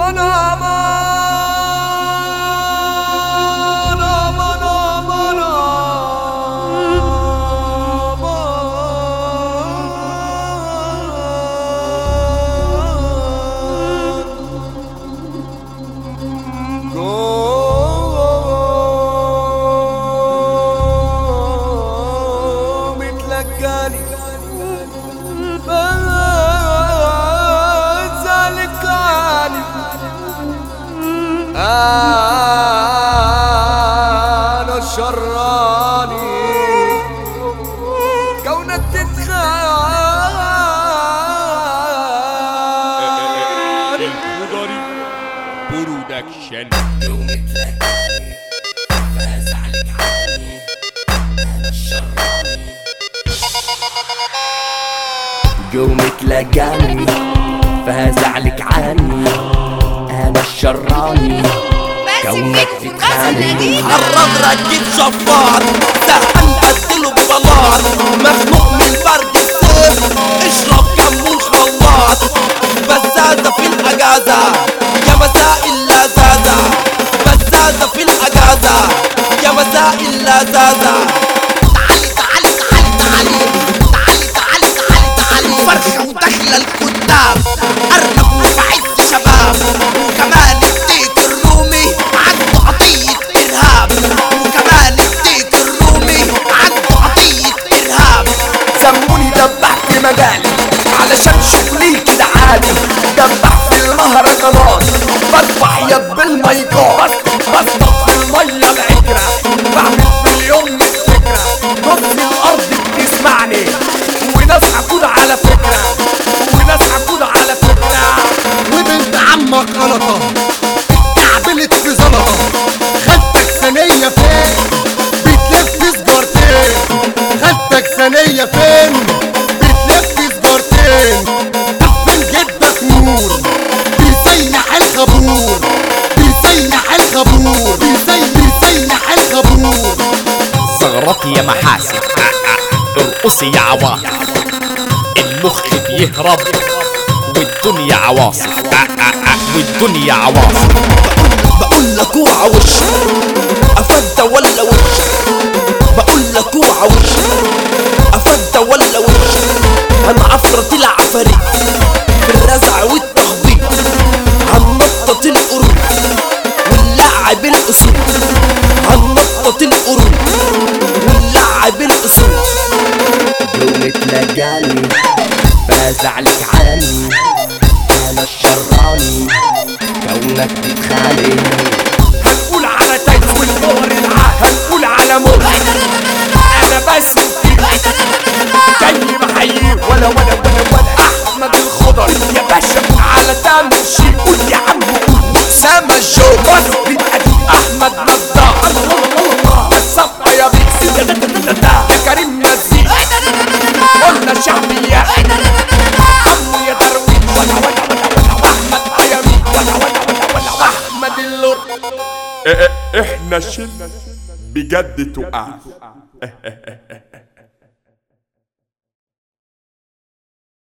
امان امان امان امان قوم تلقاني ذلك علي انا الشراني كونك تتخاني الخضري برودكشن قومك لقاني فاز عليك عني انا الشراني كونك تتخاني حرض رجيت شفار سهل بدله ببلاط مخنوق من برد الصيف اشرب كمون خلاط بزازة في الأجازة يا مساء اللذاذة بزازة في الأجازة يا مساء اللذاذة تعالي تعالي تعالي تعالي تعالي تعالي تعالي تعالي فرخة وداخلة الكتاب أرنب وفي عز شباب وكمان الديك الرومي عنده عطية إرهاب وكمان الديك الرومي عنده عطية إرهاب سموني دبح في مجالي علشان شغلي كده عادي دبح في المهرجانات برفع يب المايكات بسقط في المية العكرة بعمل في اليوم من فكرة نص الأرض بتسمعني وناس عقود على فكرة وناس عقود على فكرة وبنت عمك غلطة اتكعبلت في زلطة خدتك ثانية فين بتلف سجارتين خدتك ثانية فين بتلف سجارتين طفل جدك نور بيسيح الخبور بيسيح الخبور بيسيح بيسيح الخبور زغرتي يا محاسن ارقصي يا عواطف المخ بيهرب والدنيا عواصف والدنيا عواصف بقول لك اوعى وشك افدى ولا وشك بقول لك اوعى وشك افدى ولا وشك انا عفرة العفاريت في الرزع والتخبيط عن نطة القرود واللعب الاسود عن نطة القرود واللعب الاسود قومك لقاني فاز عليك عني انا الشراني كونك تتخاني هنقول على تايت والفور العاد هنقول على موت انا بس جاي محييه ولا ولا ولا ولا احمد الخضر يا باشا على تامر شي قول يا عم قول سما الجو بس بالقديم احمد نضار الصفقه يا بيكس يا كريم مزيد قلنا شعبيه عمو يا درويش ولا ولا ولا ولا احمد ايامي ولا ولا ولا ولا احمد اللور احنا شل بجد تقع